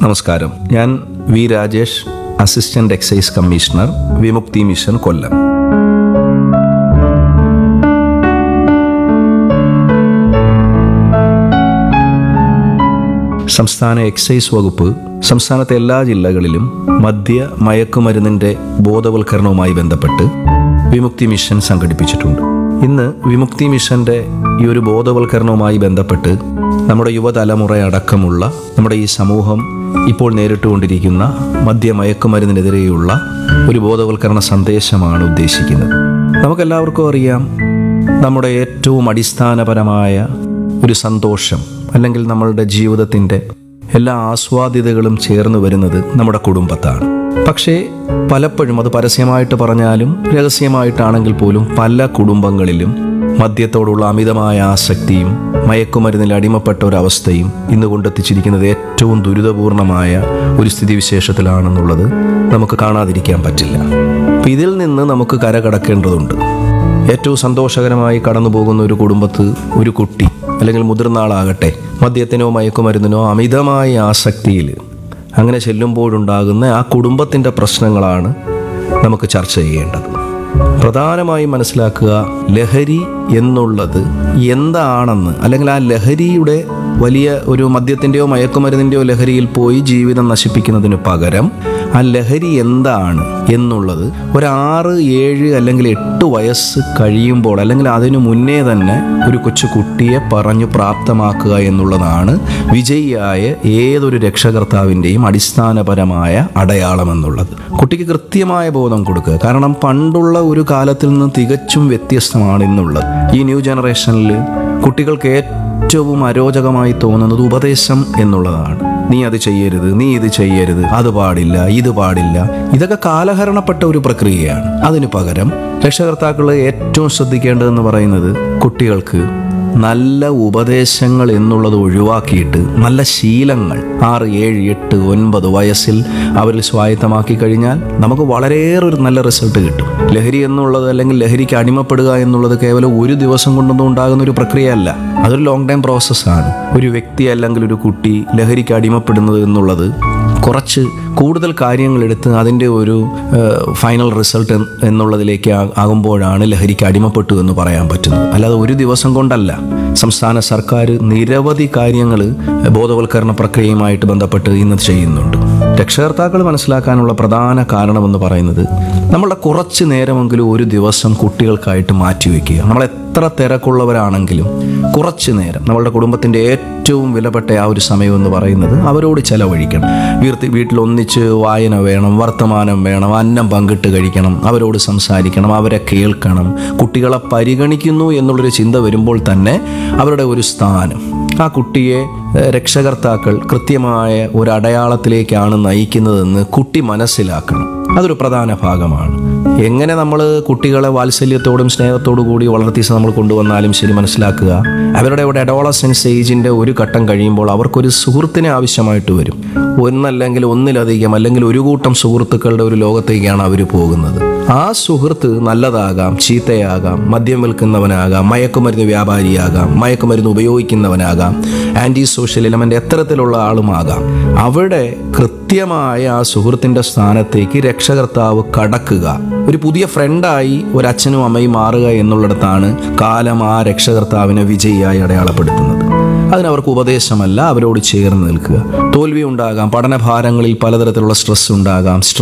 നമസ്കാരം ഞാൻ V Rajesh assistant excise commissioner Vimukthi mission Kollam സംസ്ഥാന എക്സൈസ് വകുപ്പ് സംസ്ഥാനത്തെ എല്ലാ ജില്ലകളിലും മദ്യ മയക്കുമരുന്നിന്റെ ബോധവൽക്കരണവുമായി ബന്ധപ്പെട്ട് വിമുക്തി മിഷൻ സംഘടിപ്പിച്ചിട്ടുണ്ട് ഇന്ന് വിമുക്തി മിഷന്റെ ഈ ഒരു ബോധവൽക്കരണവുമായി ബന്ധപ്പെട്ട് നമ്മുടെ യുവതലമുറ അടക്കമുള്ള നമ്മുടെ ഈ സമൂഹം ഇപ്പോൾ നേരിട്ടുകൊണ്ടിരിക്കുന്ന മദ്യ മയക്കുമരുന്നിനെതിരെയുള്ള ഒരു ബോധവൽക്കരണ സന്ദേശമാണ് ഉദ്ദേശിക്കുന്നത് നമുക്കെല്ലാവർക്കും അറിയാം നമ്മുടെ ഏറ്റവും അടിസ്ഥാനപരമായ ഒരു സന്തോഷം അല്ലെങ്കിൽ നമ്മളുടെ ജീവിതത്തിൻ്റെ എല്ലാ ആസ്വാദ്യതകളും ചേർന്ന് വരുന്നത് നമ്മുടെ കുടുംബത്താണ് പക്ഷേ പലപ്പോഴും അത് പരസ്യമായിട്ട് പറഞ്ഞാലും രഹസ്യമായിട്ടാണെങ്കിൽ പോലും പല കുടുംബങ്ങളിലും മദ്യത്തോടുള്ള അമിതമായ ആസക്തിയും മയക്കുമരുന്നിൽ അടിമപ്പെട്ട ഒരവസ്ഥയും ഇന്ന് കൊണ്ടെത്തിച്ചിരിക്കുന്നത് ഏറ്റവും ദുരിതപൂർണമായ ഒരു സ്ഥിതിവിശേഷത്തിലാണെന്നുള്ളത് നമുക്ക് കാണാതിരിക്കാൻ പറ്റില്ല അപ്പം ഇതിൽ നിന്ന് നമുക്ക് കരകടക്കേണ്ടതുണ്ട് ഏറ്റവും സന്തോഷകരമായി കടന്നു പോകുന്ന ഒരു കുടുംബത്ത് ഒരു കുട്ടി അല്ലെങ്കിൽ മുതിർന്ന ആളാകട്ടെ മദ്യത്തിനോ മയക്കുമരുന്നിനോ അമിതമായ ആസക്തിയിൽ അങ്ങനെ ചെല്ലുമ്പോഴുണ്ടാകുന്ന ആ കുടുംബത്തിൻ്റെ പ്രശ്നങ്ങളാണ് നമുക്ക് ചർച്ച ചെയ്യേണ്ടത് പ്രധാനമായും മനസ്സിലാക്കുക ലഹരി എന്നുള്ളത് എന്താണെന്ന് അല്ലെങ്കിൽ ആ ലഹരിയുടെ വലിയ ഒരു മദ്യത്തിൻ്റെയോ മയക്കുമരുന്നിൻ്റെയോ ലഹരിയിൽ പോയി ജീവിതം നശിപ്പിക്കുന്നതിന് പകരം ആ ലഹരി എന്താണ് എന്നുള്ളത് ഒരു ആറ് ഏഴ് അല്ലെങ്കിൽ എട്ട് വയസ്സ് കഴിയുമ്പോൾ അല്ലെങ്കിൽ അതിനു മുന്നേ തന്നെ ഒരു കൊച്ചു കുട്ടിയെ പറഞ്ഞു പ്രാപ്തമാക്കുക എന്നുള്ളതാണ് വിജയിയായ ഏതൊരു രക്ഷകർത്താവിൻ്റെയും അടിസ്ഥാനപരമായ അടയാളം എന്നുള്ളത് കുട്ടിക്ക് കൃത്യമായ ബോധം കൊടുക്കുക കാരണം പണ്ടുള്ള ഒരു കാലത്തിൽ നിന്ന് തികച്ചും വ്യത്യസ്തമാണ് ഇന്നുള്ളത് ഈ ന്യൂ ജനറേഷനിൽ കുട്ടികൾക്ക് ഏറ്റവും അരോചകമായി തോന്നുന്നത് ഉപദേശം എന്നുള്ളതാണ് നീ അത് ചെയ്യരുത് നീ ഇത് ചെയ്യരുത് അത് പാടില്ല ഇത് പാടില്ല ഇതൊക്കെ കാലഹരണപ്പെട്ട ഒരു പ്രക്രിയയാണ് അതിനു പകരം രക്ഷകർത്താക്കൾ ഏറ്റവും ശ്രദ്ധിക്കേണ്ടതെന്ന് പറയുന്നത് കുട്ടികൾക്ക് നല്ല ഉപദേശങ്ങൾ എന്നുള്ളത് ഒഴിവാക്കിയിട്ട് നല്ല ശീലങ്ങൾ ആറ് ഏഴ് എട്ട് ഒൻപത് വയസ്സിൽ അവരിൽ സ്വായത്തമാക്കി കഴിഞ്ഞാൽ നമുക്ക് വളരെയേറെ ഒരു നല്ല റിസൾട്ട് കിട്ടും ലഹരി എന്നുള്ളത് അല്ലെങ്കിൽ ലഹരിക്ക് അടിമപ്പെടുക എന്നുള്ളത് കേവലം ഒരു ദിവസം കൊണ്ടൊന്നും ഉണ്ടാകുന്ന ഒരു പ്രക്രിയയല്ല അതൊരു ലോങ് ടൈം പ്രോസസ്സാണ് ഒരു വ്യക്തി അല്ലെങ്കിൽ ഒരു കുട്ടി ലഹരിക്ക് അടിമപ്പെടുന്നത് എന്നുള്ളത് കുറച്ച് കൂടുതൽ കാര്യങ്ങൾ എടുത്ത് അതിൻ്റെ ഒരു ഫൈനൽ റിസൾട്ട് എന്നുള്ളതിലേക്ക് ആ- ആകുമ്പോഴാണ് ലഹരിക്ക് അടിമപ്പെട്ടു എന്ന് പറയാൻ പറ്റുന്നത് അല്ലാതെ ഒരു ദിവസം കൊണ്ടല്ല സംസ്ഥാന സർക്കാർ നിരവധി കാര്യങ്ങൾ ബോധവൽക്കരണ പ്രക്രിയയുമായിട്ട് ബന്ധപ്പെട്ട് ഇന്ന് ചെയ്യുന്നുണ്ട് രക്ഷകർത്താക്കൾ മനസ്സിലാക്കാനുള്ള പ്രധാന കാരണമെന്ന് പറയുന്നത് നമ്മളുടെ കുറച്ച് നേരമെങ്കിലും ഒരു ദിവസം കുട്ടികൾക്കായിട്ട് മാറ്റിവെക്കുക നമ്മൾ എത്ര തിരക്കുള്ളവരാണെങ്കിലും കുറച്ച് നേരം നമ്മളുടെ കുടുംബത്തിൻ്റെ ഏറ്റവും വിലപ്പെട്ട ആ ഒരു സമയം എന്ന് പറയുന്നത് അവരോട് ചെലവഴിക്കണം വീർത്തി വീട്ടിൽ ഒന്നിച്ച് വായന വേണം വർത്തമാനം വേണം അന്നം പങ്കിട്ട് കഴിക്കണം അവരോട് സംസാരിക്കണം അവരെ കേൾക്കണം കുട്ടികളെ പരിഗണിക്കുന്നു എന്നുള്ളൊരു ചിന്ത വരുമ്പോൾ തന്നെ അവരുടെ ഒരു സ്ഥാനം ആ കുട്ടിയെ ഏഹ്, രക്ഷകർത്താക്കൾ കൃത്യമായ ഒരു അടയാളത്തിലേക്കാണ് നയിക്കുന്നതെന്ന് കുട്ടി മനസ്സിലാക്കണം അതൊരു പ്രധാന ഭാഗമാണ് എങ്ങനെ നമ്മൾ കുട്ടികളെ വാത്സല്യത്തോടും സ്നേഹത്തോടു കൂടി വളർത്തി നമ്മൾ കൊണ്ടുവന്നാലും ശരി മനസ്സിലാക്കുക അവരുടെ ഒരു അഡോളസെൻസ് ഏജിൻ്റെ ഒരു ഘട്ടം കഴിയുമ്പോൾ അവർക്കൊരു സുഹൃത്തിനെ ആവശ്യമായിട്ട് വരും ഒന്നല്ലെങ്കിൽ ഒന്നിലധികം അല്ലെങ്കിൽ ഒരു കൂട്ടം സുഹൃത്തുക്കളുടെ ഒരു ലോകത്തേക്കാണ് അവർ പോകുന്നത് ആ സുഹൃത്ത് നല്ലതാകാം ചീത്തയാകാം മദ്യം വിൽക്കുന്നവനാകാം മയക്കുമരുന്ന് വ്യാപാരിയാകാം മയക്കുമരുന്ന് ഉപയോഗിക്കുന്നവനാകാം ആൻറ്റി സോഷ്യൽ എലമെൻ്റ് എത്തരത്തിലുള്ള ആളുമാകാം അവിടെ കൃത്യമായ ആ സുഹൃത്തിൻ്റെ സ്ഥാനത്തേക്ക് രക്ഷകർത്താവ് കടക്കുക ഒരു പുതിയ ഫ്രണ്ടായി ഒരു അച്ഛനും അമ്മയും മാറുക എന്നുള്ളിടത്താണ് കാലം ആ രക്ഷകർത്താവിനെ വിജയിയായി അടയാളപ്പെടുത്തുന്നത് അതിനവർക്ക് ഉപദേശമല്ല അവരോട് ചേർന്ന് നിൽക്കുക തോൽവി ഉണ്ടാകാം പഠനഭാരങ്ങളിൽ പലതരത്തിലുള്ള സ്ട്രെസ് ഉണ്ടാകാം